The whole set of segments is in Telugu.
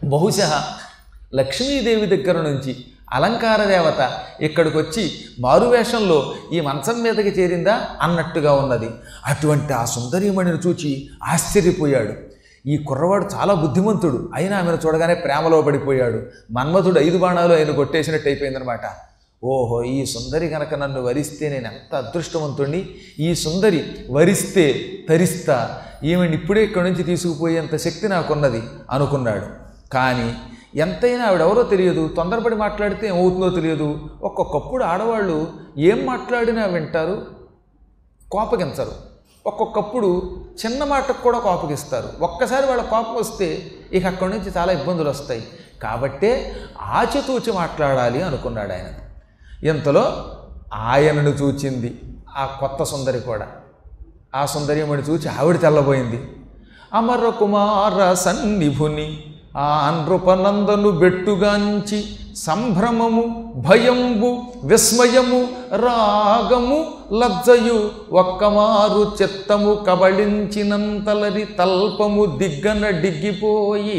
బహుశా లక్ష్మీదేవి దగ్గర నుంచి అలంకార దేవత ఇక్కడికి వచ్చి మారువేషంలో ఈ మంచం మీదకి చేరిందా అన్నట్టుగా ఉన్నది అటువంటి ఆ సుందరీమణిని చూచి ఆశ్చర్యపోయాడు ఈ కుర్రవాడు చాలా బుద్ధిమంతుడు అయినా ఆమెను చూడగానే ప్రేమలో పడిపోయాడు మన్మథుడు ఐదు బాణాలు ఆయన కొట్టేసినట్టు అయిపోయిందనమాట ఓహో ఈ సుందరి కనుక నన్ను వరిస్తే నేను ఎంత అదృష్టవంతుణ్ణి ఈ సుందరి వరిస్తే తరిస్తా ఈమెను ఇప్పుడే ఇక్కడి నుంచి తీసుకుపోయేంత శక్తి నాకున్నది అనుకున్నాడు కానీ ఎంతైనా ఆవిడెవరో తెలియదు తొందరపడి మాట్లాడితే ఏమవుతుందో తెలియదు ఒక్కొక్కప్పుడు ఆడవాళ్ళు ఏం మాట్లాడినా వింటారు కోపగించరు ఒక్కొక్కప్పుడు చిన్న మాటకు కూడా కోపగిస్తారు ఒక్కసారి వాళ్ళ కోపం వస్తే ఇక అక్కడి నుంచి చాలా ఇబ్బందులు వస్తాయి కాబట్టే ఆచితూచి మాట్లాడాలి అనుకున్నాడు ఆయన ఇంతలో ఆయనను చూచింది ఆ కొత్త సుందరి కూడా ఆ సుందరియమణి చూచి ఆవిడ తెల్లబోయింది అమర కుమార సన్నిభుని ఆ నృపనందను బెట్టుగాంచి సంభ్రమము భయంబు విస్మయము రాగము లజ్జయు ఒక్కమారు చిత్తము కబళించినంతలరి తల్పము దిగ్గన డిగ్గిపోయి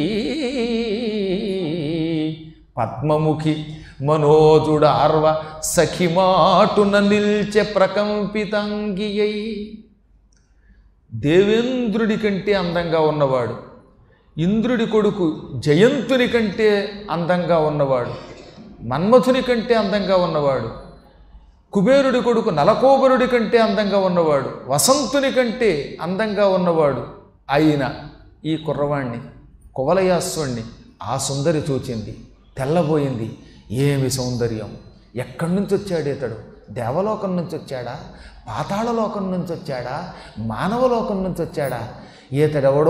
పద్మముఖి మనోజుడార్వ సఖిమాటున నిల్చె ప్రకంపితాంగియై దేవేంద్రుడి కంటే అందంగా ఉన్నవాడు ఇంద్రుడి కొడుకు జయంతుని కంటే అందంగా ఉన్నవాడు మన్మథుని కంటే అందంగా ఉన్నవాడు కుబేరుడి కొడుకు నలకోబరుడి కంటే అందంగా ఉన్నవాడు వసంతుని కంటే అందంగా ఉన్నవాడు అయిన ఈ కుర్రవాణ్ణి కువలయాస్వాణ్ణి ఆ సుందరి చూచింది తెల్లబోయింది ఏమి సౌందర్యం ఎక్కడి నుంచి వచ్చాడు ఇతడు దేవలోకం నుంచి వచ్చాడా పాతాళలోకం నుంచి వచ్చాడా మానవలోకం నుంచి వచ్చాడా ఈతడెవడో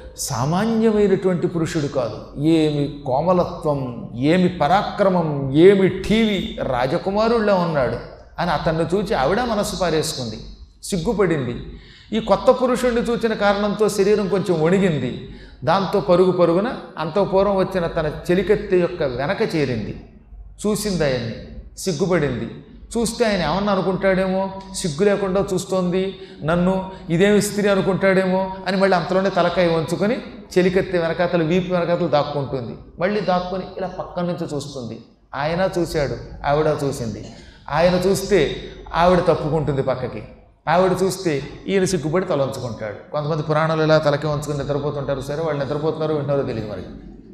సామాన్యమైనటువంటి పురుషుడు కాదు ఏమి కోమలత్వం ఏమి పరాక్రమం ఏమి టీవీ రాజకుమారుళ్ళ ఉన్నాడు అని అతన్ని చూచి ఆవిడ మనస్సు పారేసుకుంది సిగ్గుపడింది ఈ కొత్త పురుషుడిని చూచిన కారణంతో శరీరం కొంచెం వణిగింది దాంతో పరుగు పరుగున అంత పూర్వం వచ్చిన తన చెలికత్తె యొక్క వెనక చేరింది చూసింది ఆయన్ని సిగ్గుపడింది చూస్తే ఆయన ఏమన్నా అనుకుంటాడేమో సిగ్గు లేకుండా చూస్తోంది నన్ను ఇదేమి స్త్రీ అనుకుంటాడేమో అని మళ్ళీ అంతలోనే తలకాయ వంచుకొని చెలికెత్తే వెనకాతలు వీపు వెనకాతలు దాక్కుంటుంది మళ్ళీ దాక్కుని ఇలా పక్క నుంచి చూస్తుంది ఆయన చూశాడు ఆవిడ చూసింది ఆయన చూస్తే ఆవిడ తప్పుకుంటుంది పక్కకి ఆవిడ చూస్తే ఈయన సిగ్గుపడి తల వంచుకుంటాడు కొంతమంది పురాణాలు ఇలా తలకి వంచుకుని నిద్రపోతుంటారు సరే వాళ్ళు నిద్రపోతున్నారో వింటారో తెలియదు మరి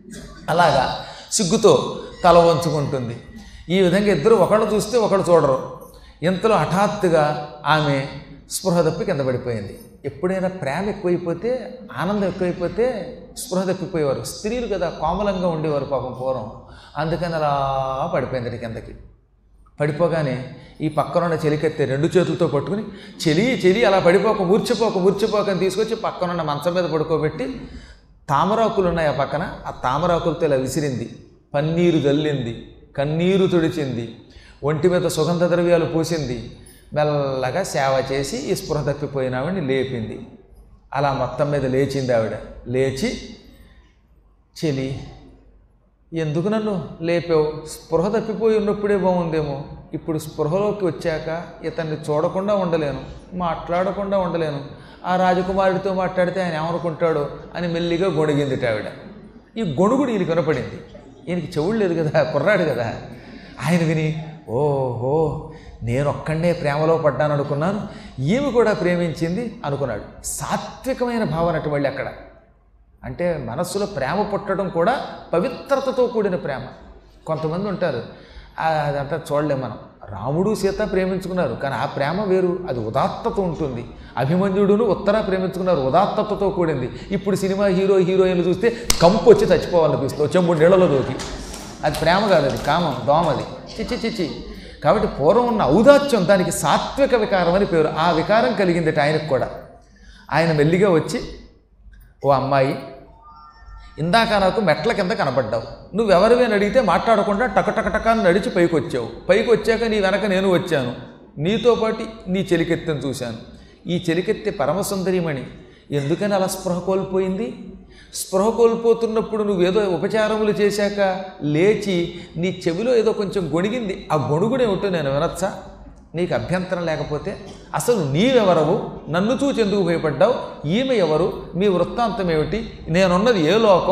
అలాగా సిగ్గుతో తల వంచుకుంటుంది ఈ విధంగా ఇద్దరు ఒకళ్ళు చూస్తే ఒకళ్ళు చూడరు ఇంతలో హఠాత్తుగా ఆమె స్పృహ తప్పి కింద పడిపోయింది ఎప్పుడైనా ప్రేమ ఎక్కువైపోతే ఆనందం ఎక్కువైపోతే స్పృహ తప్పిపోయేవారు స్త్రీలు కదా కోమలంగా ఉండేవారు పాపం పూర్వం అందుకని అలా పడిపోయింది కిందకి పడిపోగానే ఈ పక్కన ఉన్న చెలికెత్తే రెండు చేతులతో పట్టుకుని చెలి చెలి అలా పడిపోక మూర్చిపోక మూర్చిపోక అని తీసుకొచ్చి పక్కన ఉన్న మంచం మీద పడుకోబెట్టి తామరాకులు ఉన్నాయి ఆ పక్కన ఆ తామరాకులతో ఇలా విసిరింది పన్నీరు జల్లింది కన్నీరు తుడిచింది ఒంటి మీద సుగంధ ద్రవ్యాలు పూసింది మెల్లగా సేవ చేసి ఈ స్పృహ తప్పిపోయిన ఆవిడని లేపింది అలా మొత్తం మీద లేచింది ఆవిడ లేచి చెలి ఎందుకు నన్ను లేపావు స్పృహ తప్పిపోయి ఉన్నప్పుడే బాగుందేమో ఇప్పుడు స్పృహలోకి వచ్చాక ఇతన్ని చూడకుండా ఉండలేను మాట్లాడకుండా ఉండలేను ఆ రాజకుమారుడితో మాట్లాడితే ఆయన ఏమనుకుంటాడో అని మెల్లిగా గొణిగింది ఆవిడ ఈ గొణుగుడు ఈయనకి వినపడింది ఈయనకి చెవుడు లేదు కదా కుర్రాడు కదా ఆయన విని ఓహో నేను ఒక్కడే ప్రేమలో పడ్డాను అనుకున్నాను ఈమె కూడా ప్రేమించింది అనుకున్నాడు సాత్వికమైన భావన మళ్ళీ అక్కడ అంటే మనస్సులో ప్రేమ పుట్టడం కూడా పవిత్రతతో కూడిన ప్రేమ కొంతమంది ఉంటారు ఆ, అదంతా చూడలేం మనం రాముడు సీత ప్రేమించుకున్నారు కానీ ఆ ప్రేమ వేరు అది ఉదాత్తత ఉంటుంది అభిమన్యుడును ఉత్తర ప్రేమించుకున్నారు ఉదాత్తతతో కూడింది ఇప్పుడు సినిమా హీరో హీరోయిన్లు చూస్తే కంపు వచ్చి చచ్చిపోవాలనిపిస్తుంది చెంబు నీళ్ళలో దోకి అది ప్రేమ కాదు అది కామం దోమది చిచ్చి చిచ్చి కాబట్టి పూర్వం ఉన్న ఔదాత్యం దానికి సాత్విక వికారం అని పేరు ఆ వికారం కలిగింది ఆయనకు కూడా ఆయన మెల్లిగా వచ్చి ఓ అమ్మాయి ఇందాక నాకు మెట్ల కింద కనబడ్డావు నువ్వెవరివి అని అడిగితే మాట్లాడకుండా టకటకటక అని నడిచి పైకి వచ్చావు పైకి వచ్చాక నీ వెనక నేను వచ్చాను నీతో పాటు నీ చెలికెత్తెను చూశాను ఈ చెలికెత్తె పరమసుందరిమణి ఎందుకని అలా స్పృహ కోల్పోయింది స్పృహ కోల్పోతున్నప్పుడు నువ్వేదో ఉపచారములు చేశాక లేచి నీ చెవిలో ఏదో కొంచెం గొణిగింది ఆ గొణుగుడేమిటో నేను వినొచ్చా నీకు అభ్యంతరం లేకపోతే అసలు నీవెవరవు నన్ను చూచి ఎందుకు భయపడ్డావు ఈమె ఎవరు మీ వృత్తాంతం ఏమిటి నేనున్నది ఏ లోకం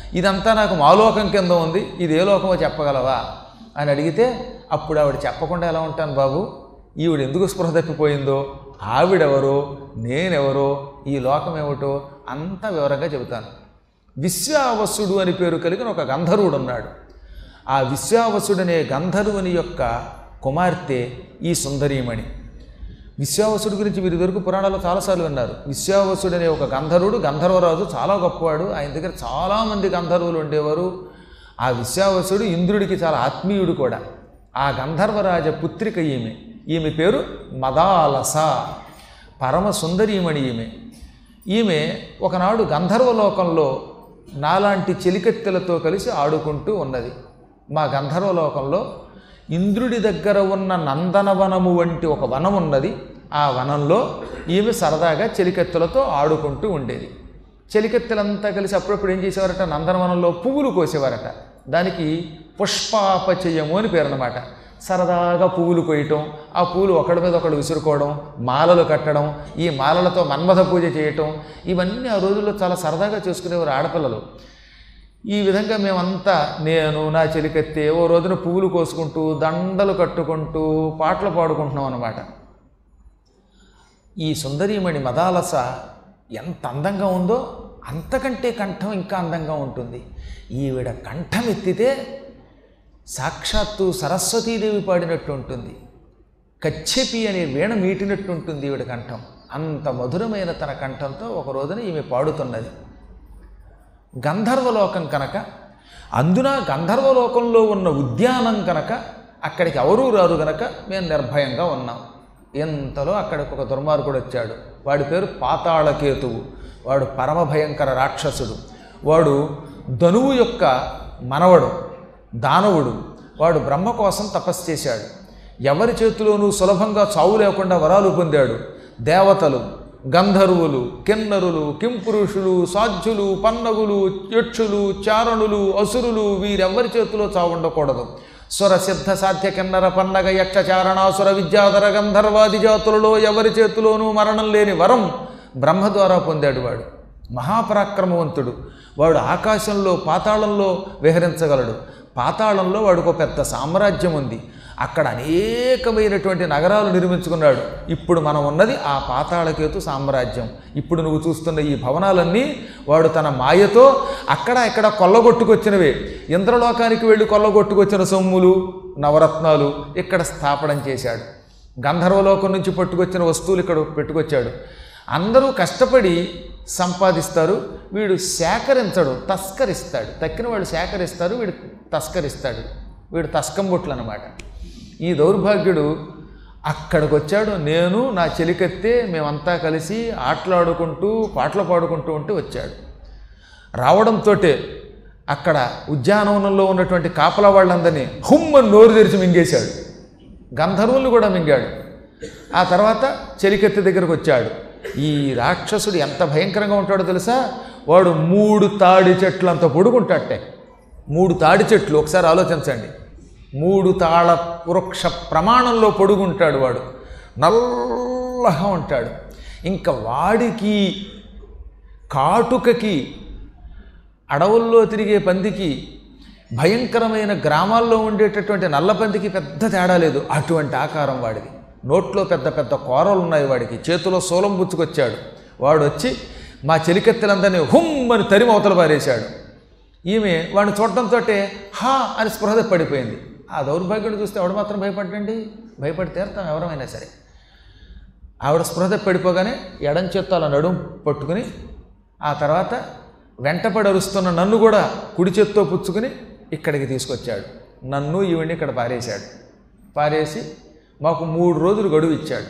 ఇదంతా నాకు మాలోకం కింద ఉంది ఇది ఏ లోకమో చెప్పగలవా అని అడిగితే అప్పుడు ఆవిడ చెప్పకుండా ఎలా ఉంటాను బాబు ఈవిడ ఎందుకు స్పృహ తప్పిపోయిందో ఆవిడెవరో నేనెవరో ఈ లోకం ఏమిటో అంతా వివరంగా చెబుతాను విశ్వావసుడు అని పేరు కలిగిన ఒక గంధర్వుడు ఉన్నాడు ఆ విశ్వావసుడనే గంధర్వుని యొక్క కుమార్తె ఈ సుందరీమణి విశ్వావసుడి గురించి వీరి వరకు పురాణాలు చాలాసార్లు విన్నారు విశ్వావసుడు అనే ఒక గంధర్వుడు గంధర్వరాజు చాలా గొప్పవాడు ఆయన దగ్గర చాలామంది గంధర్వులు ఉండేవారు ఆ విశ్వావసుడు ఇంద్రుడికి చాలా ఆత్మీయుడు కూడా ఆ గంధర్వరాజ పుత్రిక ఈమె ఈమె పేరు మదాలస పరమ సుందరీమణి ఈమె ఈమె ఒకనాడు గంధర్వలోకంలో నాలాంటి చెలికత్తెలతో కలిసి ఆడుకుంటూ ఉన్నది మా గంధర్వలోకంలో ఇంద్రుడి దగ్గర ఉన్న నందనవనము వంటి ఒక వనం ఉన్నది ఆ వనంలో ఈమె సరదాగా చెలికత్తెలతో ఆడుకుంటూ ఉండేది చెలికత్తెలంతా కలిసి అప్పుడప్పుడు ఏం చేసేవారట నందనవనంలో పువ్వులు కోసేవారట దానికి పుష్పాపచయము అని పేరు అనమాట సరదాగా పువ్వులు కొయ్యటం ఆ పువ్వులు ఒకడి మీద ఒకడు విసురుకోవడం మాలలు కట్టడం ఈ మాలలతో మన్మథ పూజ చేయటం ఇవన్నీ ఆ రోజుల్లో చాలా సరదాగా చేసుకునేవారు ఆడపిల్లలు ఈ విధంగా మేమంతా నేను నా చెలికెత్తే ఓ రోజున పువ్వులు కోసుకుంటూ దండలు కట్టుకుంటూ పాటలు పాడుకుంటున్నాం అన్నమాట ఈ సుందరీమణి మదాలస ఎంత అందంగా ఉందో అంతకంటే కంఠం ఇంకా అందంగా ఉంటుంది ఈవిడ కంఠం ఎత్తితే సాక్షాత్తు సరస్వతీదేవి పాడినట్టు ఉంటుంది కచ్చెపి అనే వీణ మీటినట్టు ఉంటుంది ఈవిడ కంఠం అంత మధురమైన తన కంఠంతో ఒక రోజున ఈమె పాడుతున్నది గంధర్వలోకం కనుక అందున గంధర్వలోకంలో ఉన్న ఉద్యానం కనుక అక్కడికి ఎవరూ రారు గనక మేము నిర్భయంగా ఉన్నాం ఎంతలో అక్కడికి ఒక దుర్మార్గుడు వచ్చాడు వాడి పేరు పాతాళకేతువు వాడు పరమ భయంకర రాక్షసుడు వాడు ధనువు యొక్క మనవడు దానవుడు వాడు బ్రహ్మ కోసం తపస్సు చేశాడు ఎవరి చేతిలోనూ సులభంగా చావు లేకుండా వరాలు పొందాడు దేవతలు గంధర్వులు కిన్నరులు కింపురుషులు సాధ్యులు పన్నగులు యక్షులు చారణులు అసురులు వీరెవ్వరి చేతిలో చావు ఉండకూడదు స్వర సిద్ధ సాధ్య కిన్నర పన్నగ యక్ష చారణాసుర విద్యాధర గంధర్వాది జాతులలో ఎవరి చేతిలోనూ మరణం లేని వరం బ్రహ్మ ద్వారా పొందాడు వాడు మహాపరాక్రమవంతుడు వాడు ఆకాశంలో పాతాళంలో విహరించగలడు పాతాళంలో వాడికి ఒక పెద్ద సామ్రాజ్యం ఉంది అక్కడ అనేకమైనటువంటి నగరాలు నిర్మించుకున్నాడు ఇప్పుడు మనం ఉన్నది ఆ పాతాళకేతు సామ్రాజ్యం ఇప్పుడు నువ్వు చూస్తున్న ఈ భవనాలన్నీ వాడు తన మాయతో అక్కడ ఇక్కడ కొల్లగొట్టుకొచ్చినవే ఇంద్రలోకానికి వెళ్ళి కొల్లగొట్టుకొచ్చిన సొమ్ములు నవరత్నాలు ఇక్కడ స్థాపనం చేశాడు గంధర్వలోకం నుంచి పట్టుకొచ్చిన వస్తువులు ఇక్కడ పెట్టుకొచ్చాడు అందరూ కష్టపడి సంపాదిస్తారు వీడు సేకరించడు తస్కరిస్తాడు తక్కిన వాడు సేకరిస్తారు వీడు తస్కరిస్తాడు వీడు తస్కంబొట్లు అనమాట ఈ దౌర్భాగ్యుడు అక్కడికి వచ్చాడు నేను నా చెలికెత్తే మేమంతా కలిసి ఆటలాడుకుంటూ పాటలు పాడుకుంటూ ఉంటే వచ్చాడు రావడంతో అక్కడ ఉద్యానవనంలో ఉన్నటువంటి కాపలా వాళ్ళందరినీ హుమ్మని నోరు తెరిచి మింగేశాడు గంధర్వుల్ని కూడా మింగాడు ఆ తర్వాత చెలికెత్తి దగ్గరకు వచ్చాడు ఈ రాక్షసుడు ఎంత భయంకరంగా ఉంటాడో తెలుసా వాడు మూడు తాడి చెట్లు అంత పొడుగుంటాటే మూడు తాడి చెట్లు ఒకసారి ఆలోచించండి మూడు తాళ వృక్ష ప్రమాణంలో పొడుగుంటాడు వాడు నల్లగా ఉంటాడు ఇంకా వాడికి కాటుకకి అడవుల్లో తిరిగే పందికి భయంకరమైన గ్రామాల్లో ఉండేటటువంటి నల్ల పందికి పెద్ద తేడా లేదు అటువంటి ఆకారం వాడిది నోట్లో పెద్ద పెద్ద కూరలు ఉన్నాయి వాడికి చేతిలో సోలం పుచ్చుకొచ్చాడు వాడు వచ్చి మా చెలికెత్తెలందరినీ హుమ్ అని తరిమి అవతల పారేశాడు ఈమె వాడిని చూడటంతో హా అని స్పృహ పడిపోయింది ఆ దౌర్భాగ్యుడు చూస్తే ఎవడు మాత్రం భయపడండి భయపడి తీరుతాం ఎవరమైనా సరే ఆవిడ స్పృహ పడిపోగానే ఎడం చేత్తో అలా నడుం పట్టుకుని ఆ తర్వాత వెంటపడి అరుస్తున్న నన్ను కూడా కుడి చేత్తో పుచ్చుకుని ఇక్కడికి తీసుకొచ్చాడు నన్ను ఈవిడ్ని ఇక్కడ పారేశాడు పారేసి మాకు మూడు రోజులు గడువు ఇచ్చాడు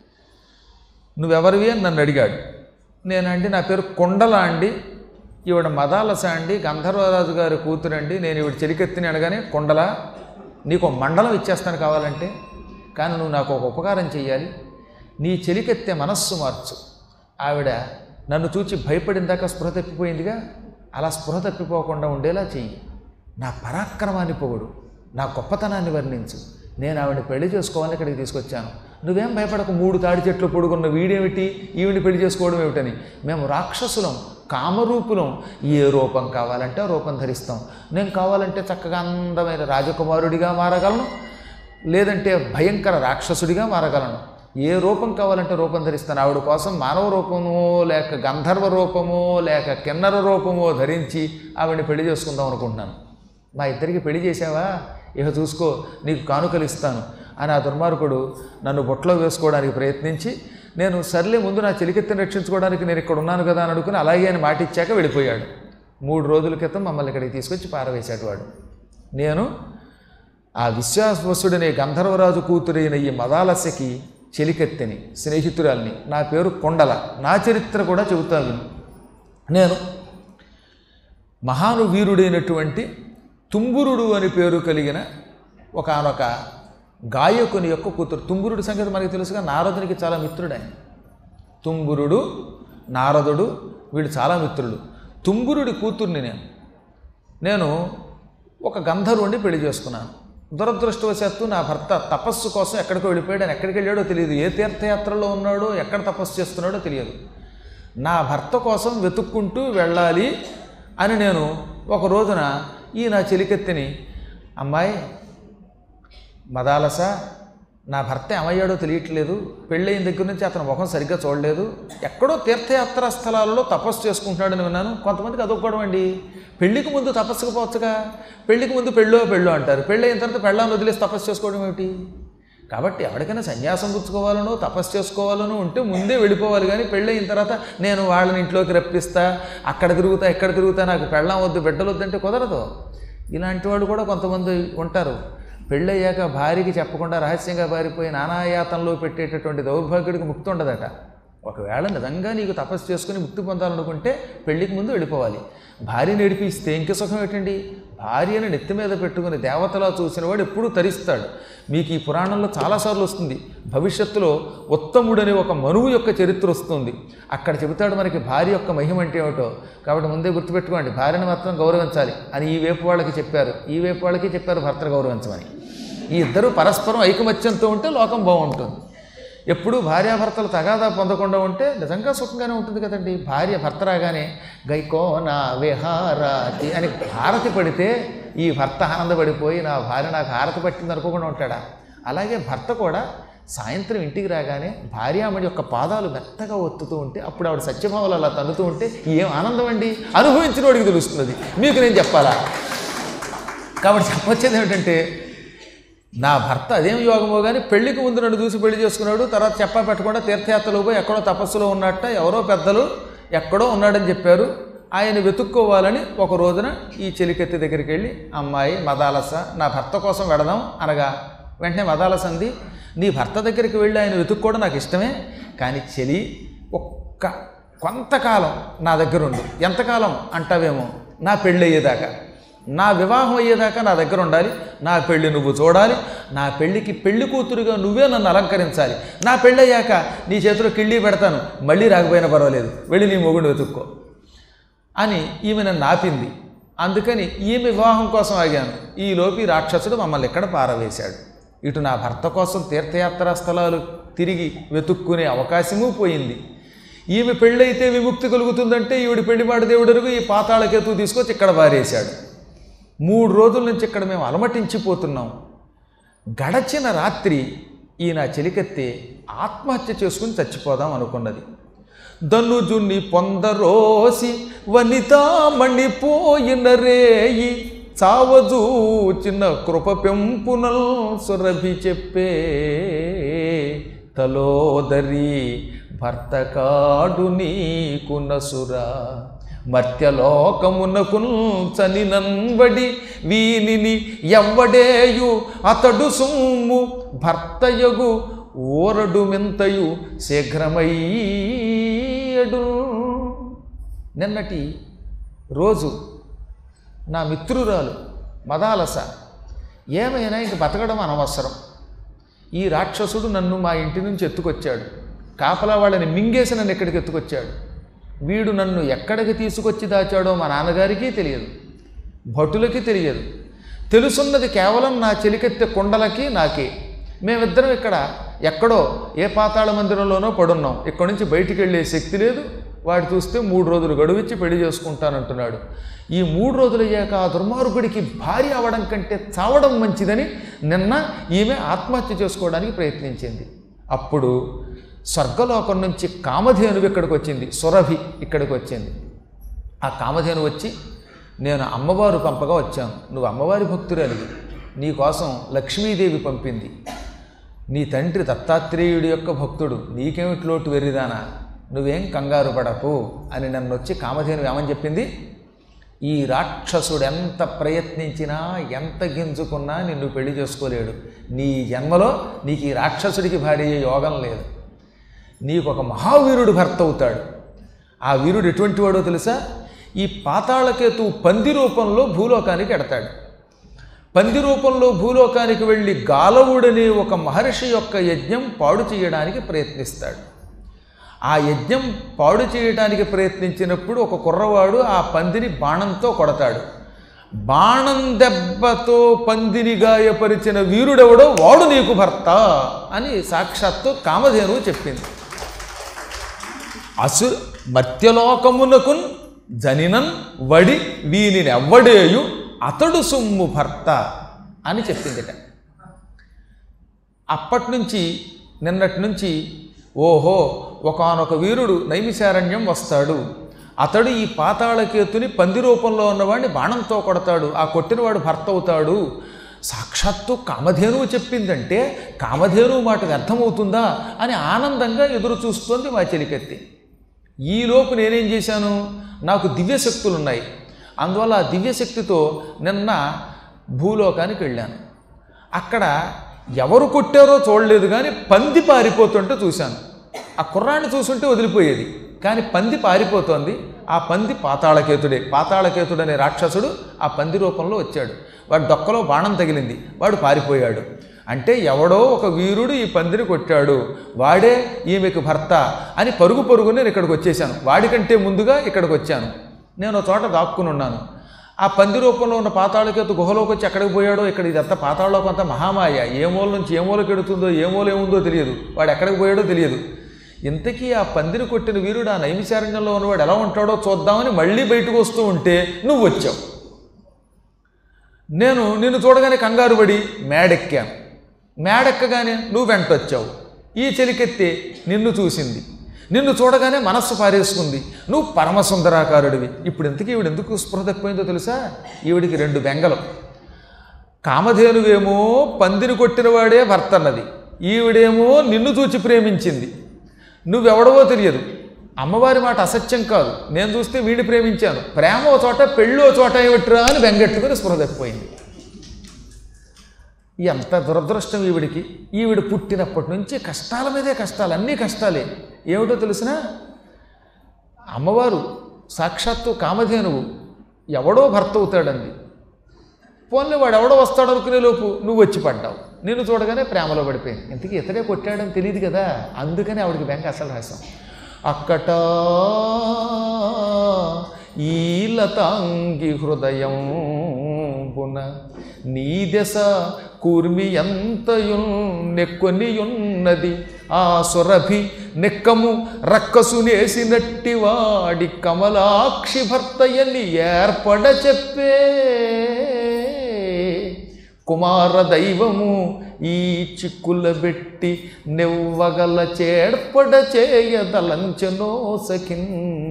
నువ్వెవరివి అని నన్ను అడిగాడు నేనండి నా పేరు కొండల అండి ఈవిడ మదాలస అండి గంధర్వరాజు గారి కూతురండి నేను ఈవిడ చెలికెత్తిని అనగానే కొండల నీకు ఒక మండలం ఇచ్చేస్తాను కావాలంటే కానీ నువ్వు నాకు ఒక ఉపకారం చెయ్యాలి నీ చెలికెత్తే మనస్సు మార్చు ఆవిడ నన్ను చూచి భయపడిందాక స్పృహ తప్పిపోయిందిగా అలా స్పృహ తప్పిపోకుండా ఉండేలా చెయ్యి నా పరాక్రమాన్ని పొగుడు నా గొప్పతనాన్ని వర్ణించు నేను ఆవిడని పెళ్లి చేసుకోవాలని ఇక్కడికి తీసుకొచ్చాను నువ్వేం భయపడక మూడు తాడి చెట్లు పొడుగున్న వీడేమిటి ఈవిని పెళ్లి చేసుకోవడం ఏమిటని మేము రాక్షసులం కామరూపులం ఏ రూపం కావాలంటే ఆ రూపం ధరిస్తాం నేను కావాలంటే చక్కగా అందమైన రాజకుమారుడిగా మారగలను లేదంటే భయంకర రాక్షసుడిగా మారగలను ఏ రూపం కావాలంటే రూపం ధరిస్తాను ఆవిడ కోసం మానవ రూపమో లేక గంధర్వ రూపమో లేక కిన్నర రూపమో ధరించి ఆవిడని పెళ్లి చేసుకుందాం అనుకుంటున్నాను మా ఇద్దరికి పెళ్లి చేసావా ఇక చూసుకో నీకు కానుకలు ఇస్తాను అని ఆ దుర్మార్గుడు నన్ను బొట్లో వేసుకోవడానికి ప్రయత్నించి నేను సర్లే ముందు నా చెలికెత్తిని రక్షించుకోవడానికి నేను ఇక్కడ ఉన్నాను కదా అని అనుకుని అలాగే అని మాట ఇచ్చాక వెళ్ళిపోయాడు మూడు రోజుల క్రితం మమ్మల్ని ఇక్కడికి తీసుకొచ్చి పారవేశాడు వాడు నేను ఆ విశ్వాసవసుడనే గంధర్వరాజు కూతురైన ఈ మదాలస్యకి చెలికెత్తెని స్నేహితురాల్ని నా పేరు కొండల నా చరిత్ర కూడా చెబుతాను నేను మహానువీరుడైనటువంటి తుంబురుడు అని పేరు కలిగిన ఒకనొక గాయకుని యొక్క కూతురు తుంబురుడి సంగతి మనకి తెలుసుగా నారదునికి చాలా మిత్రుడు ఆయన తుంబురుడు నారదుడు వీళ్ళు చాలా మిత్రులు తుంబురుడి కూతుర్ని నేను నేను ఒక గంధర్వుణ్ణి పెళ్లి చేసుకున్నాను దురదృష్టవశాత్తు నా భర్త తపస్సు కోసం ఎక్కడికో వెళ్ళిపోయాడు ఆయన ఎక్కడికి వెళ్ళాడో తెలియదు ఏ తీర్థయాత్రలో ఉన్నాడో ఎక్కడ తపస్సు చేస్తున్నాడో తెలియదు నా భర్త కోసం వెతుక్కుంటూ వెళ్ళాలి అని నేను ఒక రోజున ఈ నా చెలికెత్తిని అమ్మాయి మదాలస నా భర్త ఏమయ్యాడో తెలియట్లేదు పెళ్ళయిన దగ్గర నుంచి అతను ముఖం సరిగ్గా చూడలేదు ఎక్కడో తీర్థయాత్రా స్థలాలలో తపస్సు చేసుకుంటున్నాడని విన్నాను కొంతమందికి అదొక గొడవ అండి పెళ్లికి ముందు తపస్సుకు పోవచ్చుగా పెళ్లికి ముందు పెళ్ళో పెళ్ళో అంటారు పెళ్ళి అయిన తర్వాత పెళ్ళాన్ని వదిలేసి తపస్సు చేసుకోవడం ఏమిటి కాబట్టి ఎవరికైనా సన్యాసం పుచ్చుకోవాలనో తపస్సు చేసుకోవాలనో ఉంటే ముందే వెళ్ళిపోవాలి కానీ పెళ్ళి అయిన తర్వాత నేను వాళ్ళని ఇంట్లోకి రప్పిస్తా అక్కడ తిరుగుతా ఎక్కడ తిరుగుతా నాకు పెళ్ళం వద్దు బిడ్డలు వద్దంటే కుదరదు ఇలాంటి వాళ్ళు కూడా కొంతమంది ఉంటారు పెళ్ళయ్యాక భార్యకి చెప్పకుండా రహస్యంగా పారిపోయి నానాయాతంలో పెట్టేటటువంటి దౌర్భాగ్యుడికి ముక్తి ఉండదట ఒకవేళ నిజంగా నీకు తపస్సు చేసుకుని ముక్తి పొందాలనుకుంటే పెళ్లికి ముందు వెళ్ళిపోవాలి భార్యని ఏడిపిస్తే ఇంక సుఖం ఏంటండి భార్యను నెత్తి మీద పెట్టుకుని దేవతలా చూసినవాడు ఎప్పుడూ తరిస్తాడు మీకు ఈ పురాణంలో చాలాసార్లు వస్తుంది భవిష్యత్తులో ఉత్తముడని ఒక మనువు యొక్క చరిత్ర వస్తుంది అక్కడ చెబుతాడు మనకి భార్య యొక్క మహిమ అంటే ఏమిటో కాబట్టి ముందే గుర్తుపెట్టుకోండి భార్యను మాత్రం గౌరవించాలి అని ఈ వైపు వాళ్ళకి చెప్పారు ఈ వైపు వాళ్ళకి చెప్పారు భర్తను గౌరవించమని ఈ ఇద్దరు పరస్పరం ఐకమత్యంతో ఉంటే లోకం బాగుంటుంది ఎప్పుడు భార్యాభర్తలు తగాదా పొందకుండా ఉంటే నిజంగా సుఖంగానే ఉంటుంది కదండి భార్య భర్త రాగానే గైకోన విహారాతి అని హారతి పడితే ఈ భర్త ఆనందపడిపోయి నా భార్య నాకు హారతి పట్టింది అనుకోకుండా ఉంటాడా అలాగే భర్త కూడా సాయంత్రం ఇంటికి రాగానే భార్యామణి యొక్క పాదాలు మెత్తగా ఒత్తుతూ ఉంటే అప్పుడు ఆవిడ సత్యభావాలు అలా తన్నుతూ ఉంటే ఏం ఆనందం అండి అనుభవించిన వాడికి తెలుస్తుంది మీకు నేను చెప్పాలా కాబట్టి చెప్పొచ్చేది ఏమిటంటే నా భర్త అదేం యోగమో కానీ పెళ్లికి ముందు నన్ను చూసి పెళ్లి చేసుకున్నాడు తర్వాత చెప్పా పెట్టకుండా తీర్థయాత్రలో పోయి ఎక్కడో తపస్సులో ఉన్నట్ట ఎవరో పెద్దలు ఎక్కడో ఉన్నాడని చెప్పారు ఆయన వెతుక్కోవాలని ఒక రోజున ఈ చెలికెత్తి దగ్గరికి వెళ్ళి అమ్మాయి మదాలస నా భర్త కోసం వెడదాం అనగా వెంటనే మదాలస అంది నీ భర్త దగ్గరికి వెళ్ళి ఆయన వెతుక్కోవడం నాకు ఇష్టమే కానీ చెలి ఒక్క కొంతకాలం నా దగ్గర ఉండు ఎంతకాలం అంటావేమో నా పెళ్ళి అయ్యేదాకా నా వివాహం అయ్యేదాకా నా దగ్గర ఉండాలి నా పెళ్ళి నువ్వు చూడాలి నా పెళ్ళికి పెళ్లి కూతురుగా నువ్వే నన్ను అలంకరించాలి నా పెళ్ళి అయ్యాక నీ చేతిలో కిళ్ళి పెడతాను మళ్ళీ రాకపోయినా పర్వాలేదు వెళ్ళి నీ మొగుడు వెతుక్కో అని ఈమె నన్ను ఆపింది అందుకని ఈమె వివాహం కోసం ఆగాను ఈలోపు ఈ రాక్షసుడు మమ్మల్ని ఎక్కడ పారవేశాడు ఇటు నా భర్త కోసం తీర్థయాత్రా స్థలాలు తిరిగి వెతుక్కునే అవకాశము పోయింది ఈమె పెళ్ళైతే విముక్తి కలుగుతుందంటే ఈవిడ పెళ్లిమాడు దేవుడరుగు ఈ పాతాళకేతు తీసుకొచ్చి ఇక్కడ పారేశాడు మూడు రోజుల నుంచి ఇక్కడ మేము అలమటించిపోతున్నాం గడచిన రాత్రి ఈయన చెలికెత్తి ఆత్మహత్య చేసుకుని చచ్చిపోదాం అనుకున్నది ధనుజుని పొందరోసి వనితామణిపోయిన రేయి చావజూచిన కృప పెంపునల్ సురభి చెప్పే తలోదరి భర్త కాడు నీకు నసురా మర్త్యలోకమునకు చని నన్వడి వీనిని ఎవ్వడేయు అతడు సొమ్ము భర్తయగు ఓరడు మెంతయు శీఘ్రమయ్యడు నిన్నటి రోజు నా మిత్రురాలు మదాలస ఏమైనా ఇంక బతకడం అనవసరం ఈ రాక్షసుడు నన్ను మా ఇంటి నుంచి ఎత్తుకొచ్చాడు కాపలా వాళ్ళని మింగేసి నన్ను ఎక్కడికి ఎత్తుకొచ్చాడు వీడు నన్ను ఎక్కడికి తీసుకొచ్చి దాచాడో మా నాన్నగారికి తెలియదు భటులకి తెలియదు తెలుసున్నది కేవలం నా చెలికెత్తె కుండలకి నాకే మేమిద్దరం ఇక్కడ ఎక్కడో ఏ పాతాళ మందిరంలోనో పడున్నాం ఇక్కడి నుంచి బయటికి వెళ్ళే శక్తి లేదు వాడు చూస్తే మూడు రోజులు గడువిచ్చి పెళ్లి చేసుకుంటానంటున్నాడు ఈ మూడు రోజులు అయ్యాక ఆ దుర్మార్గుడికి భార్య అవడం కంటే చావడం మంచిదని నిన్న ఈమె ఆత్మహత్య చేసుకోవడానికి ప్రయత్నించింది అప్పుడు స్వర్గలోకం నుంచి కామధేనువు ఇక్కడికి వచ్చింది సురభి ఇక్కడికి వచ్చింది ఆ కామధేను వచ్చి నేను అమ్మవారు పంపగా వచ్చాను నువ్వు అమ్మవారి భక్తురాలివి నీకోసం లక్ష్మీదేవి పంపింది నీ తండ్రి దత్తాత్రేయుడి యొక్క భక్తుడు నీకేమిటి లోటు వెర్రిదానా నువ్వేం కంగారు పడకు అని నన్ను వచ్చి కామధేను ఏమని చెప్పింది ఈ రాక్షసుడు ఎంత ప్రయత్నించినా ఎంత గింజుకున్నా నిన్ను పెళ్లి చేసుకోలేడు నీ జన్మలో నీకు ఈ రాక్షసుడికి భార్య యోగం లేదు నీకు ఒక మహావీరుడు భర్త అవుతాడు ఆ వీరుడు ఎటువంటి వాడో తెలుసా ఈ పాతాళకేతు పంది రూపంలో భూలోకానికి ఎడతాడు పంది రూపంలో భూలోకానికి వెళ్ళి గాలవుడనే ఒక మహర్షి యొక్క యజ్ఞం పాడు చేయడానికి ప్రయత్నిస్తాడు ఆ యజ్ఞం పాడు చేయడానికి ప్రయత్నించినప్పుడు ఒక కుర్రవాడు ఆ పందిని బాణంతో కొడతాడు బాణం దెబ్బతో పందిని గాయపరిచిన వీరుడెవడో వాడు నీకు భర్త అని సాక్షాత్తు కామధేనువు చెప్పింది అసు మర్త్యలోకమునకున్ జనినన్ వడి వీనినెవ్వడేయు అతడు సొమ్ము భర్త అని చెప్పిందిట అప్పటి నుంచి నిన్నటి నుంచి ఓహో ఒకానొక వీరుడు నైమిశారణ్యం వస్తాడు అతడు ఈ పాతాళకేతుని పంది రూపంలో ఉన్నవాడిని బాణంతో కొడతాడు ఆ కొట్టినవాడు భర్త అవుతాడు సాక్షాత్తు కామధేనువు చెప్పిందంటే కామధేనువు మాట వ్యర్థమవుతుందా అని ఆనందంగా ఎదురు చూస్తోంది మా చెలికెత్తి ఈలోపు నేనేం చేశాను నాకు దివ్యశక్తులు ఉన్నాయి అందువల్ల ఆ దివ్యశక్తితో నిన్న భూలోకానికి వెళ్ళాను అక్కడ ఎవరు కొట్టారో చూడలేదు కానీ పంది పారిపోతుంటే చూశాను ఆ కుర్రాన్ని చూసుంటే వదిలిపోయేది కానీ పంది పారిపోతోంది ఆ పంది పాతాళకేతుడే పాతాళకేతుడు అనే రాక్షసుడు ఆ పంది రూపంలో వచ్చాడు వాడు డొక్కలో బాణం తగిలింది వాడు పారిపోయాడు అంటే ఎవడో ఒక వీరుడు ఈ పందిని కొట్టాడు వాడే ఈమెకు భర్త అని పరుగు పరుగునే నేను ఇక్కడికి వచ్చేసాను వాడికంటే ముందుగా ఇక్కడికి వచ్చాను నేను ఒక చోట దాక్కుని ఉన్నాను ఆ పంది రూపంలో ఉన్న పాతాళకేతు గుహలోకి వచ్చి ఎక్కడికి పోయాడో ఇక్కడ ఇదంతా పాతాళలోకి అంతా మహామాయ ఏ మూల నుంచి ఏ మూలకి ఎడుతుందో ఏ మూల ఏముందో తెలియదు వాడు ఎక్కడికి పోయాడో తెలియదు ఇంతకీ ఆ పందిని కొట్టిన వీరుడు ఆ నైమిశారణ్యంలో ఉన్నవాడు ఎలా ఉంటాడో చూద్దామని మళ్ళీ బయటకు వస్తూ ఉంటే నువ్వు వచ్చావు నేను నిన్ను చూడగానే కంగారు పడి మేడెక్కాను మేడెక్కగానే నువ్వు వెంటొచ్చావు ఈ చెలికెత్తి నిన్ను చూసింది నిన్ను చూడగానే మనస్సు పారేసుకుంది నువ్వు పరమసుందరాకారుడివి ఇప్పుడు ఇంతకీ ఈవిడ ఎందుకు స్పృహ తప్పిపోయిందో తెలుసా ఈవిడికి రెండు బెంగలు కామధేనువేమో పందిని కొట్టినవాడే భర్త అన్నది ఈవిడేమో నిన్ను చూచి ప్రేమించింది నువ్వెవడవో తెలియదు అమ్మవారి మాట అసత్యం కాదు నేను చూస్తే వీడిని ప్రేమించాను ప్రేమ ఓ చోట పెళ్ళి ఓ చోట ఏమిట్రా అని బెంగెట్టుకుని స్పృహ తప్పిపోయింది ఎంత దురదృష్టం ఈవిడికి ఈవిడ పుట్టినప్పటి నుంచి కష్టాల మీదే కష్టాలు అన్నీ కష్టాలే ఏమిటో తెలిసినా అమ్మవారు సాక్షాత్తు కామధేనువు ఎవడో భర్త అవుతాడంది పోన్లే వాడు ఎవడో వస్తాడు అనుకునే లోపు నువ్వు వచ్చి పడ్డావు నిన్ను చూడగానే ప్రేమలో పడిపోయింది ఇంతకీ ఇతడే కొట్టాడని తెలియదు కదా అందుకని ఆవిడకి బెంగ అసలు రాశాం అక్కట ఈ లతాంగి హృదయం పున నీ దశ కూర్మి ఎంతయున్ నెక్కొనియున్నది ఆ సురభి నెక్కము రక్కసునేసినట్టి వాడి కమలాక్షి భర్తయని ఏర్పడ చెప్పే కుమార దైవము ఈ చిక్కుల పెట్టి నెవ్వగల చేర్పడ చేయదలంచనో సఖిన్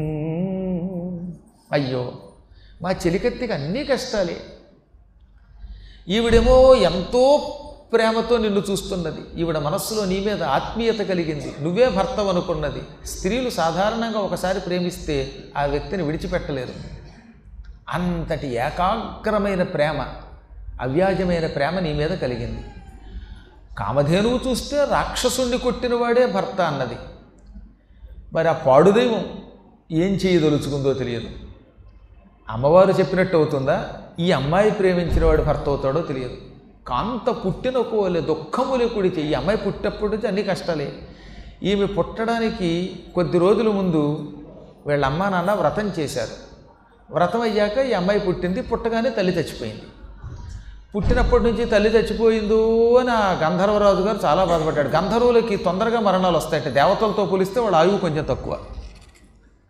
అయ్యో మా చెలికత్తికి అన్నీ కష్టాలే ఈవిడేమో ఎంతో ప్రేమతో నిన్ను చూస్తున్నది ఈవిడ మనస్సులో నీ మీద ఆత్మీయత కలిగింది నువ్వే భర్తవు అనుకున్నది స్త్రీలు సాధారణంగా ఒకసారి ప్రేమిస్తే ఆ వ్యక్తిని విడిచిపెట్టలేరు అంతటి ఏకాగ్రమైన ప్రేమ అవ్యాజమైన ప్రేమ నీ మీద కలిగింది కామధేనువు చూస్తే రాక్షసుణ్ణి కొట్టినవాడే భర్త అన్నది మరి ఆ పాడుదైవం ఏం చేయదలుచుకుందో తెలియదు అమ్మవారు చెప్పినట్టు అవుతుందా ఈ అమ్మాయి ప్రేమించిన వాడు భర్త అవుతాడో తెలియదు కాంత పుట్టిన కోలే దుఃఖములే కుడిచి ఈ అమ్మాయి పుట్టినప్పటి నుంచి అన్ని కష్టాలే ఈమె పుట్టడానికి కొద్ది రోజుల ముందు వీళ్ళ అమ్మా నాన్న వ్రతం చేశారు వ్రతం అయ్యాక ఈ అమ్మాయి పుట్టింది పుట్టగానే తల్లి చచ్చిపోయింది పుట్టినప్పటి నుంచి తల్లి చచ్చిపోయిందో అని ఆ గంధర్వరాజు గారు చాలా బాధపడ్డాడు గంధర్వులకి తొందరగా మరణాలు వస్తాయంటే దేవతలతో పోలిస్తే వాళ్ళ ఆయువు కొంచెం తక్కువ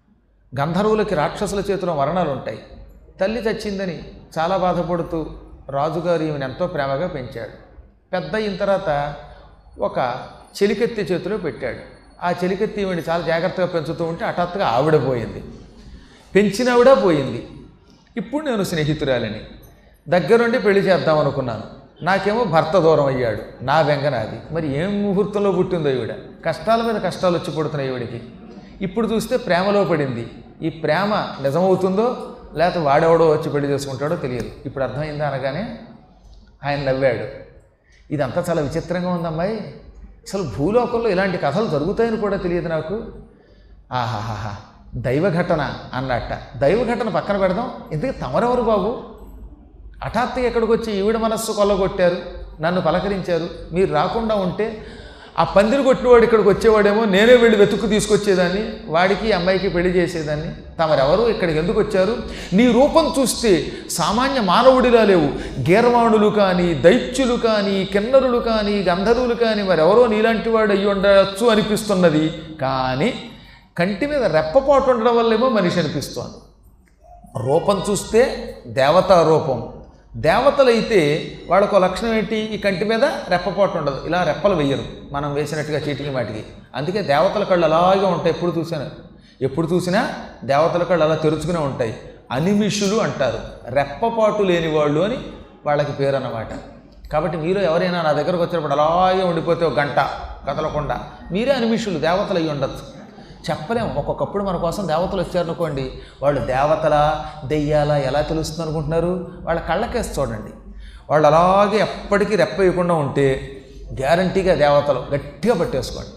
గంధర్వులకి రాక్షసుల చేతిలో మరణాలు ఉంటాయి తల్లి చచ్చిందని చాలా బాధపడుతూ రాజుగారు ఈమెను ఎంతో ప్రేమగా పెంచాడు పెద్ద అయిన తర్వాత ఒక చెలికెత్తి చేతిలో పెట్టాడు ఆ చెలికెత్తి ఈవిని చాలా జాగ్రత్తగా పెంచుతూ ఉంటే హఠాత్తుగా ఆవిడ పోయింది పెంచినావిడ పోయింది ఇప్పుడు నేను స్నేహితురాలిని దగ్గరుండి పెళ్లి చేద్దాం అనుకున్నాను నాకేమో భర్త దూరం అయ్యాడు నా బెంగ నాది మరి ఏం ముహూర్తంలో పుట్టిందో ఈవిడ కష్టాల మీద కష్టాలు వచ్చి పుడుతున్నాయి ఈవిడికి ఇప్పుడు చూస్తే ప్రేమలో పడింది ఈ ప్రేమ నిజమవుతుందో లేకపోతే వాడెవడో వచ్చి పెళ్లి చేసుకుంటాడో తెలియదు ఇప్పుడు అర్థమైందా అనగానే ఆయన నవ్వాడు ఇదంతా చాలా విచిత్రంగా ఉందమ్మాయి అసలు భూలోకంలో ఇలాంటి కథలు జరుగుతాయని కూడా తెలియదు నాకు ఆహాహాహా దైవ ఘటన అన్నట్ట దైవ ఘటన పక్కన పెడదాం ఇంతకీ తమరెవరు బాబు హఠాత్తుగా ఎక్కడికి వచ్చి ఈవిడ మనస్సు కొల్లగొట్టారు నన్ను పలకరించారు మీరు రాకుండా ఉంటే ఆ పందిరి కొట్టినవాడు ఇక్కడికి వచ్చేవాడేమో నేనే వెళ్ళి వెతుక్కు తీసుకొచ్చేదాన్ని వాడికి ఈ అమ్మాయికి పెళ్లి చేసేదాన్ని తమరెవరు ఇక్కడికి ఎందుకు వచ్చారు నీ రూపం చూస్తే సామాన్య మానవుడిలా లేవు గీర్వాణులు కానీ దైత్యులు కానీ కిన్నరులు కానీ గంధర్వులు కానీ మరెవరో నీలాంటి వాడు అయ్యి ఉండవచ్చు అనిపిస్తున్నది కానీ కంటి మీద రెప్పపాటు ఉండడం వల్లేమో మనిషి అనిపిస్తోంది రూపం చూస్తే దేవతా రూపం దేవతలైతే వాళ్ళకు లక్షణం ఏంటి ఈ కంటి మీద రెప్పపాటు ఉండదు ఇలా రెప్పలు వెయ్యరు మనం వేసినట్టుగా చీటికి మాటికి అందుకే దేవతల కళ్ళు అలాగే ఉంటాయి ఎప్పుడు చూసాను ఎప్పుడు చూసినా దేవతల కళ్ళు అలా తెరుచుకునే ఉంటాయి అనిమిషులు అంటారు రెప్పపాటు లేని వాళ్ళు అని వాళ్ళకి పేరు అన్నమాట కాబట్టి మీరు ఎవరైనా నా దగ్గరకు వచ్చినప్పుడు అలాగే ఉండిపోతే ఒక గంట కదలకుండా మీరే అనిమిషులు దేవతలు అయ్యి ఉండొచ్చు చెప్పలేం ఒక్కొక్కప్పుడు మన కోసం దేవతలు వచ్చారనుకోండి వాళ్ళు దేవతల దెయ్యాల ఎలా తెలుస్తుంది అనుకుంటున్నారు వాళ్ళ కళ్ళకేసి చూడండి వాళ్ళు అలాగే ఎప్పటికీ రెప్పేయకుండా ఉంటే గ్యారంటీగా దేవతలు గట్టిగా పట్టేసుకోండి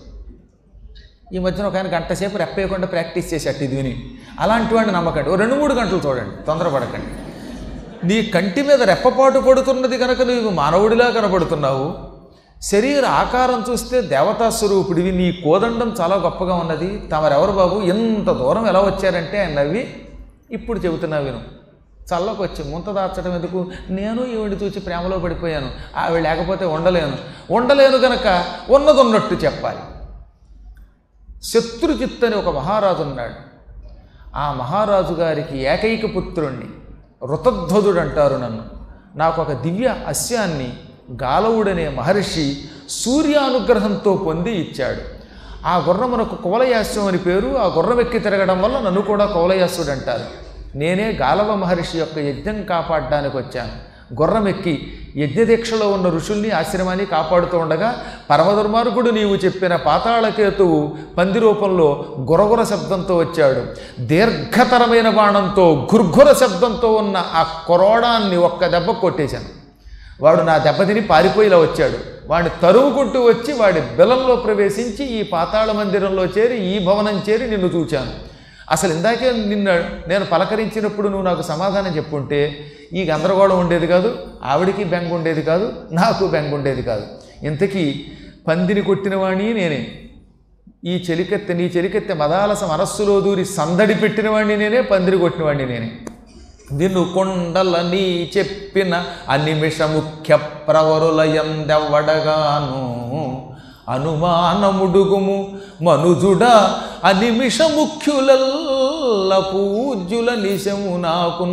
ఈ మధ్యన ఒక ఆయన గంట సేపు రెప్పేయకుండా ప్రాక్టీస్ చేసేట్టు ఇది విని అలాంటి వాడిని నమ్మకండి ఓ రెండు మూడు గంటలు చూడండి తొందరపడకండి నీ కంటి మీద రెప్పపాటు పడుతున్నది కనుక నీవు మానవుడిలా కనబడుతున్నావు శరీర ఆకారం చూస్తే దేవతా స్వరూపుడివి నీ కోదండం చాలా గొప్పగా ఉన్నది తమరెవరు బాబు ఎంత దూరం ఎలా వచ్చారంటే ఆయన నవ్వి ఇప్పుడు చెబుతున్నా విను చల్లకు వచ్చి ముంత దాచడం ఎందుకు నేను ఈవిడ చూసి ప్రేమలో పడిపోయాను ఆవిడ లేకపోతే ఉండలేను ఉండలేను గనక ఉన్నది ఉన్నట్టు చెప్పాలి శత్రుజిత్ అని ఒక మహారాజు ఉన్నాడు ఆ మహారాజు గారికి ఏకైక పుత్రుణ్ణి ఋతధ్వజుడు అంటారు నన్ను నాకు ఒక దివ్య అస్యాన్ని గాలవుడనే మహర్షి సూర్యానుగ్రహంతో పొంది ఇచ్చాడు ఆ గుర్రమునకు కువలయాస్యం అని పేరు ఆ గుర్రం ఎక్కి తిరగడం వల్ల నన్ను కూడా కువలయాసుడు అంటారు నేనే గాలవ మహర్షి యొక్క యజ్ఞం కాపాడడానికి వచ్చాను గుర్రం ఎక్కి యజ్ఞదీక్షలో ఉన్న ఋషుల్ని ఆశ్రమాన్ని కాపాడుతూ ఉండగా పరమదుర్మార్గుడు నీవు చెప్పిన పాతాళకేతువు పంది రూపంలో గురగుర శబ్దంతో వచ్చాడు దీర్ఘతరమైన బాణంతో గుర్ఘుర శబ్దంతో ఉన్న ఆ కొరోడాన్ని ఒక్క దెబ్బ కొట్టేశాను వాడు నా దెబ్బతిని పారిపోయిలా వచ్చాడు వాడిని తరుముకుంటూ వచ్చి వాడి బిలంలో ప్రవేశించి ఈ పాతాళ మందిరంలో చేరి ఈ భవనం చేరి నిన్ను చూచాను అసలు ఇందాకే నిన్న నేను పలకరించినప్పుడు నువ్వు నాకు సమాధానం చెప్పుంటే ఈ గందరగోళం ఉండేది కాదు ఆవిడికి బెంగ ఉండేది కాదు నాకు బెంగ ఉండేది కాదు ఇంతకీ పందిని కొట్టినవాణి నేనే ఈ చెలికెత్తె నీ చెలికెత్తె మదాలస మనస్సులో దూరి సందడి పెట్టినవాణ్ణి నేనే పందిరి కొట్టినవాణ్ణి నేనే వినుకొండలని చెప్పిన అనిమిష ముఖ్య ప్రవరులయందెవ్వడగాను అనుమానముడుగుము మనుజుడ అనిమిష ముఖ్యులల్ల పూజ్యుల నిశము నాకు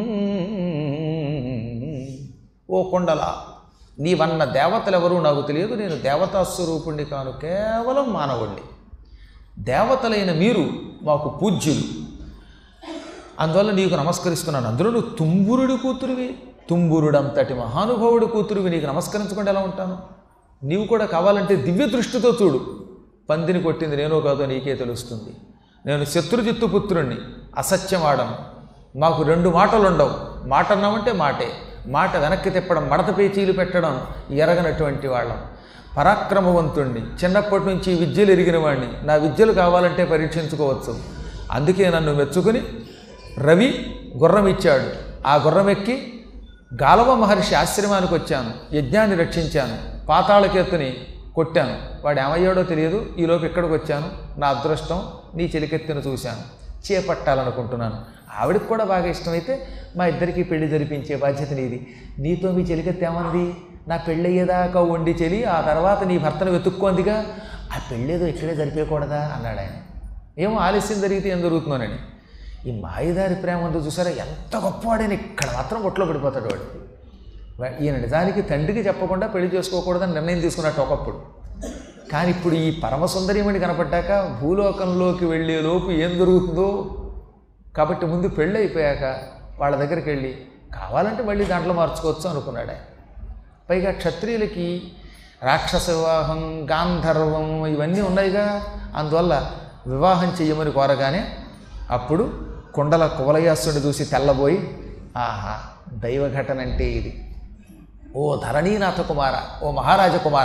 ఓ కొండల నీవన్న దేవతలెవరూ నాకు తెలియదు నేను దేవతా స్వరూపుణ్ణి కాను కేవలం మానవుణ్ణి దేవతలైన మీరు మాకు పూజ్యులు అందువల్ల నీకు నమస్కరిస్తున్నాను అందులో నువ్వు తుంబురుడి కూతురువి తుంబురుడంతటి మహానుభావుడి కూతురువి నీకు నమస్కరించకుండా ఎలా ఉంటాను నీవు కూడా కావాలంటే దివ్య దృష్టితో చూడు పందిని కొట్టింది నేనో కాదో నీకే తెలుస్తుంది నేను శత్రుజిత్తు పుత్రుణ్ణి అసత్యం ఆడను మాకు రెండు మాటలు ఉండవు మాట అన్నామంటే మాటే మాట వెనక్కి తిప్పడం మడత పేచీలు పెట్టడం ఎరగనటువంటి వాళ్ళం పరాక్రమవంతుణ్ణి చిన్నప్పటి నుంచి విద్యలు ఎరిగిన వాడిని నా విద్యలు కావాలంటే పరీక్షించుకోవచ్చు అందుకే నన్ను మెచ్చుకుని రవి గుర్రం ఇచ్చాడు ఆ గుర్రం ఎక్కి గాలవ మహర్షి ఆశ్రమానికి వచ్చాను యజ్ఞాన్ని రక్షించాను పాతాళకేతుని కొట్టాను వాడు ఏమయ్యాడో తెలియదు ఈలోపు ఇక్కడికి వచ్చాను నా అదృష్టం నీ చెలికెత్తును చూశాను చేపట్టాలనుకుంటున్నాను ఆవిడకి కూడా బాగా ఇష్టమైతే మా ఇద్దరికి పెళ్లి జరిపించే బాధ్యత నీది నీతో మీ చెలికెత్తి ఏమంది నా పెళ్ళయ్యేదాకా వండి చెలి ఆ తర్వాత నీ భర్తను వెతుక్కోందిగా ఆ పెళ్ళేదో ఇక్కడే జరిపేయకూడదా అన్నాడు ఆయన ఏమో ఆలస్యం జరిగితే ఏం జరుగుతుందోనని ఈ మాయదారి ప్రేమ ఉందో చూసారా ఎంత గొప్పవాడని ఇక్కడ మాత్రం ఒట్లో పడిపోతాడు వాడు వా- ఈయన నిజానికి తండ్రికి చెప్పకుండా పెళ్లి చేసుకోకూడదని నిర్ణయం తీసుకున్నట్టు ఒకప్పుడు కానీ ఇప్పుడు ఈ పరమసుందరీమణి కనపడ్డాక భూలోకంలోకి వెళ్ళే లోపు ఏం జరుగుతుందో కాబట్టి ముందు పెళ్ళి అయిపోయాక వాళ్ళ దగ్గరికి వెళ్ళి కావాలంటే మళ్ళీ దాంట్లో మార్చుకోవచ్చు అనుకున్నాడు ఆయన పైగా క్షత్రియులకి రాక్షస వివాహం గాంధర్వం ఇవన్నీ ఉన్నాయిగా అందువల్ల వివాహం చెయ్యమని కోరగానే అప్పుడు కుండల కువలయాసుని చూసి తెల్లబోయి ఆహా దైవ ఘటన అంటే ఇది ఓ ధరణీనాథ కుమార ఓ మహారాజ కుమార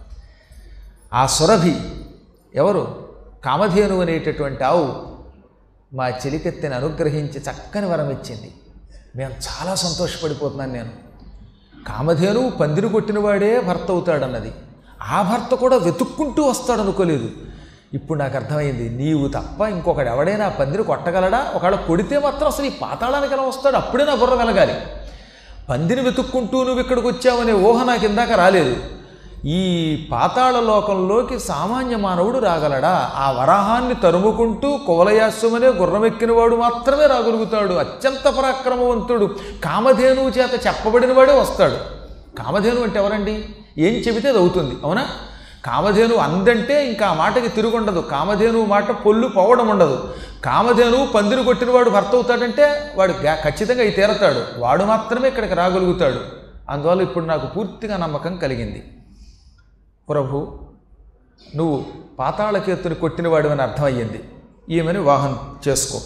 ఆ సురభి ఎవరు కామధేను అనేటటువంటి ఆవు మా చెలికెత్తిని అనుగ్రహించి చక్కని వరం ఇచ్చింది మేము చాలా సంతోషపడిపోతున్నాను నేను కామధేను పందిరి కొట్టినవాడే భర్త అవుతాడన్నది ఆ భర్త కూడా వెతుక్కుంటూ వస్తాడు అనుకోలేదు ఇప్పుడు నాకు అర్థమైంది నీవు తప్ప ఇంకొకడు ఎవడైనా ఆ పందిరి కొట్టగలడా ఒకవేళ కొడితే మాత్రం అసలు ఈ పాతాళానికి ఎలా వస్తాడు అప్పుడే నా బుర్ర వెలగాలి పందిని వెతుక్కుంటూ నువ్వు ఇక్కడికి వచ్చావనే ఊహ నాకు ఇందాక రాలేదు ఈ పాతాళ లోకంలోకి సామాన్య మానవుడు రాగలడా ఆ వరాహాన్ని తరుముకుంటూ కువలయాస్యమనే గుర్రమెక్కినవాడు మాత్రమే రాగలుగుతాడు అత్యంత పరాక్రమవంతుడు కామధేనువు చేత చెప్పబడినవాడే వస్తాడు కామధేను అంటే ఎవరండి ఏం చెబితే అది అవుతుంది అవునా కామధేను అందంటే ఇంకా ఆ మాటకి తిరుగుండదు కామధేను మాట పొల్లు పోవడం ఉండదు కామధేను పందిరి కొట్టినవాడు భర్త అవుతాడంటే వాడు గా- ఖచ్చితంగా అయి తీరతాడు వాడు మాత్రమే ఇక్కడికి రాగలుగుతాడు అందువల్ల ఇప్పుడు నాకు పూర్తిగా నమ్మకం కలిగింది ప్రభు నువ్వు పాతాళకేతుని కొట్టినవాడు అని అర్థమయ్యింది ఈమెను వాహనం చేసుకో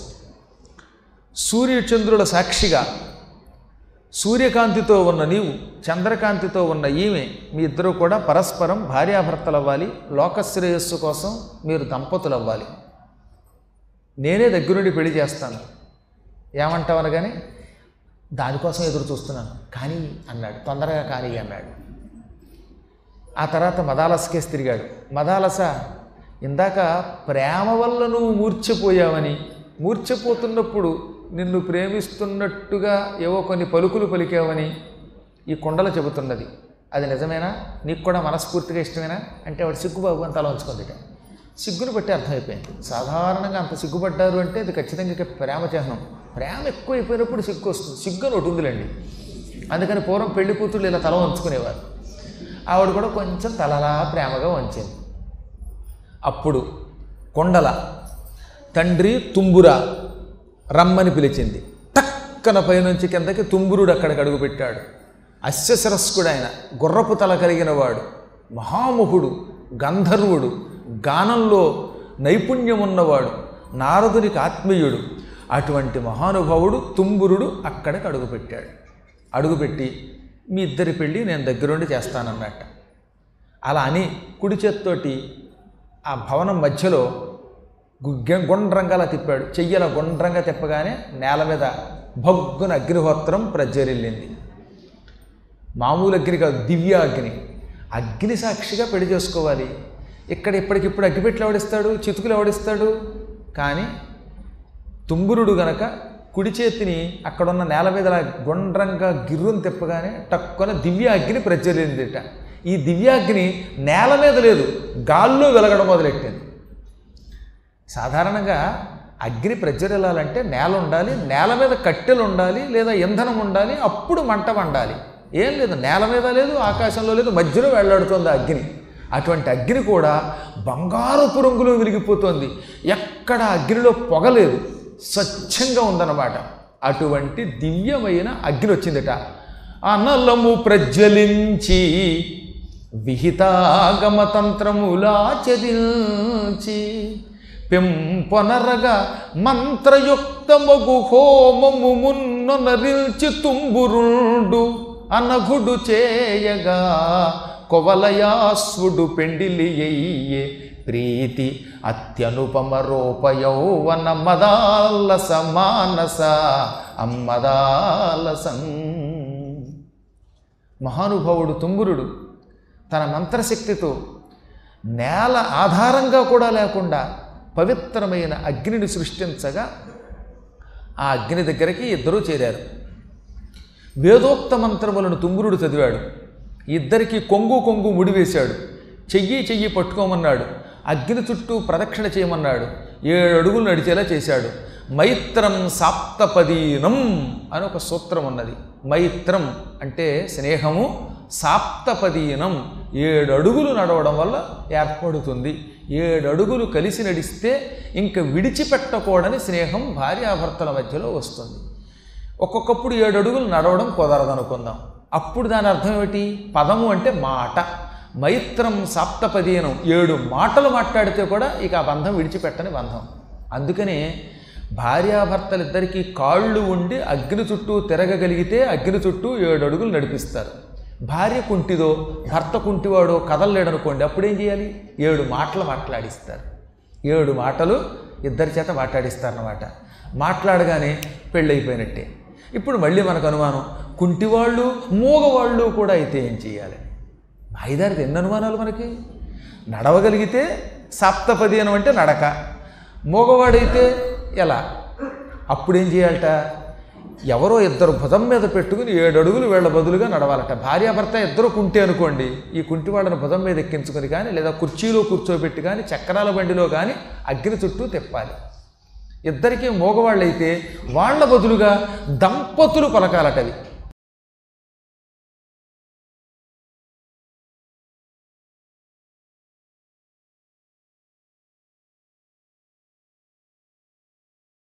సూర్యచంద్రుల సాక్షిగా సూర్యకాంతితో ఉన్న నీవు చంద్రకాంతితో ఉన్న ఈమె మీ ఇద్దరూ కూడా పరస్పరం భార్యాభర్తలు అవ్వాలి లోకశ్రేయస్సు కోసం మీరు దంపతులు అవ్వాలి నేనే దగ్గరుండి పెళ్లి చేస్తాను ఏమంటావు అనగానే దానికోసం ఎదురు చూస్తున్నాను కానీ అన్నాడు తొందరగా కానీ అన్నాడు ఆ తర్వాత మదాలసకేసి తిరిగాడు మదాలస ఇందాక ప్రేమ వల్ల నువ్వు మూర్ఛపోయావని మూర్ఛపోతున్నప్పుడు నిన్ను ప్రేమిస్తున్నట్టుగా ఏవో కొన్ని పలుకులు పలికావని ఈ కొండలు చెబుతున్నది అది నిజమేనా నీకు కూడా మనస్ఫూర్తిగా ఇష్టమేనా అంటే వాడు సిగ్గుబాబు అని తల ఉంచుకుందిట సిగ్గును బట్టి అర్థమైపోయింది సాధారణంగా అంత సిగ్గుపడ్డారు అంటే అది ఖచ్చితంగా ఇక ప్రేమ చిహ్నం ప్రేమ ఎక్కువ అయిపోయినప్పుడు సిగ్గు వస్తుంది సిగ్గు అని ఒకటి ఉందిలేండి అందుకని పూర్వం పెళ్లి కూతుళ్ళు ఇలా తల వంచుకునేవారు ఆవిడ కూడా కొంచెం తలలా ప్రేమగా వంచింది అప్పుడు కొండల తండ్రి తుంబుర రమ్మని పిలిచింది టక్కన పైనుంచి కిందకి తుంబురుడు అక్కడికి అడుగుపెట్టాడు అశ్వశిరస్కుడు ఆయన గుర్రపు తల కలిగిన వాడు మహాముఖుడు గంధర్వుడు గానంలో నైపుణ్యం ఉన్నవాడు నారదునికి ఆత్మీయుడు అటువంటి మహానుభావుడు తుంబురుడు అక్కడికి అడుగుపెట్టాడు అడుగుపెట్టి మీ ఇద్దరి పెళ్ళి నేను దగ్గరుండి చేస్తానన్నట్ట అలా అని కుడి చేత్తోటి ఆ భవనం మధ్యలో గుగ్గ గుండ్రంగా తిప్పాడు చెయ్యల గుండ్రంగా తిప్పగానే నేల మీద భగ్గున అగ్నిహోత్రం ప్రజ్వరిల్లింది మామూలు అగ్ని కాదు దివ్య అగ్ని అగ్ని సాక్షిగా పెళ్లి చేసుకోవాలి ఇక్కడ ఇప్పటికిప్పుడు అగ్గిపెట్లు ఎవడిస్తాడు చితుకులు ఎవడిస్తాడు కానీ తుంబురుడు గనక కుడి చేతిని అక్కడున్న నేల మీద అలా గుండ్రంగా గిర్రుని తిప్పగానే టక్కున దివ్య అగ్ని ప్రజ్వలిందిట ఈ దివ్యాగ్ని నేల మీద లేదు గాల్లో వెలగడం మొదలెట్టింది సాధారణంగా అగ్ని ప్రజ్వరిల్లాలంటే నేల ఉండాలి నేల మీద కట్టెలు ఉండాలి లేదా ఇంధనం ఉండాలి అప్పుడు మంట వండాలి ఏం లేదు నేల మీద లేదు ఆకాశంలో లేదు మధ్యలో వెళ్ళాడుతోంది ఆ అగ్ని అటువంటి అగ్ని కూడా బంగారపు రంగులో వెలిగిపోతోంది ఎక్కడ అగ్నిలో పొగలేదు స్వచ్ఛంగా ఉందన్నమాట అటువంటి దివ్యమైన అగ్ని వచ్చిందట అనలము ప్రజ్వలించి విహితాగమతంత్రములాచరించి పెంపొనరగా మంత్రయుక్తమగు హోమము మున్నొనరిల్చి తుంబురుండు అనఘుడు చేయగా కొవలయాస్వుడు పెండిలి అయ్యే ప్రీతి అత్యనుపమ రూప యౌవన మదాలస మానస అమ్మదాలసం మహానుభావుడు తుంబురుడు తన మంత్రశక్తితో నేల ఆధారంగా కూడా లేకుండా పవిత్రమైన అగ్నిని సృష్టించగా ఆ అగ్ని దగ్గరికి ఇద్దరూ చేరారు వేదోక్త మంత్రములను తుంగురుడు చదివాడు ఇద్దరికి కొంగు కొంగు ముడివేశాడు చెయ్యి చెయ్యి పట్టుకోమన్నాడు అగ్ని చుట్టూ ప్రదక్షిణ చేయమన్నాడు ఏడు అడుగులు నడిచేలా చేశాడు మైత్రం సాప్తపదీనం అని ఒక సూత్రం ఉన్నది మైత్రం అంటే స్నేహము సాప్తపదీనం ఏడు అడుగులు నడవడం వల్ల ఏర్పడుతుంది ఏడు అడుగులు కలిసి నడిస్తే ఇంక విడిచిపెట్టకూడని స్నేహం భార్యాభర్తల మధ్యలో వస్తుంది ఒక్కొక్కప్పుడు ఏడు అడుగులు నడవడం కుదరదనుకుందాం అప్పుడు దాని అర్థం ఏమిటి పదము అంటే మాట మైత్రం సాప్తపదీనం ఏడు మాటలు మాట్లాడితే కూడా ఇక ఆ బంధం విడిచిపెట్టని బంధం అందుకనే భార్యాభర్తలిద్దరికీ కాళ్ళు ఉండి అగ్ని చుట్టూ తిరగగలిగితే అగ్ని చుట్టూ ఏడు అడుగులు నడిపిస్తారు భార్య కుంటిదో భర్త కుంటివాడో కదలలేడనుకోండి అప్పుడేం చేయాలి ఏడు మాటలు మాట్లాడిస్తారు ఏడు మాటలు ఇద్దరి చేత మాట్లాడిస్తారన్నమాట మాట్లాడగానే పెళ్ళైపోయినట్టే ఇప్పుడు మళ్ళీ మనకు అనుమానం కుంటివాళ్ళు మూగవాళ్ళు కూడా అయితే ఏం చేయాలి ఐదారికి ఎన్ని అనుమానాలు మనకి నడవగలిగితే సప్తపదీనం అంటే నడక మూగవాడైతే ఎలా అప్పుడేం చేయాలట ఎవరో ఇద్దరు భుజం మీద పెట్టుకుని ఏడు అడుగులు వీళ్ళ బదులుగా నడవాలట భార్యాభర్త ఇద్దరు కుంటే అనుకోండి ఈ కుంటి వాళ్ళని భుజం మీద ఎక్కించుకొని కానీ లేదా కుర్చీలో కూర్చోబెట్టి కానీ చక్రాల బండిలో కానీ అగ్ని చుట్టూ తిప్పాలి ఇద్దరికీ మోగవాళ్ళైతే వాళ్ళ బదులుగా దంపతులు పలకాలటవి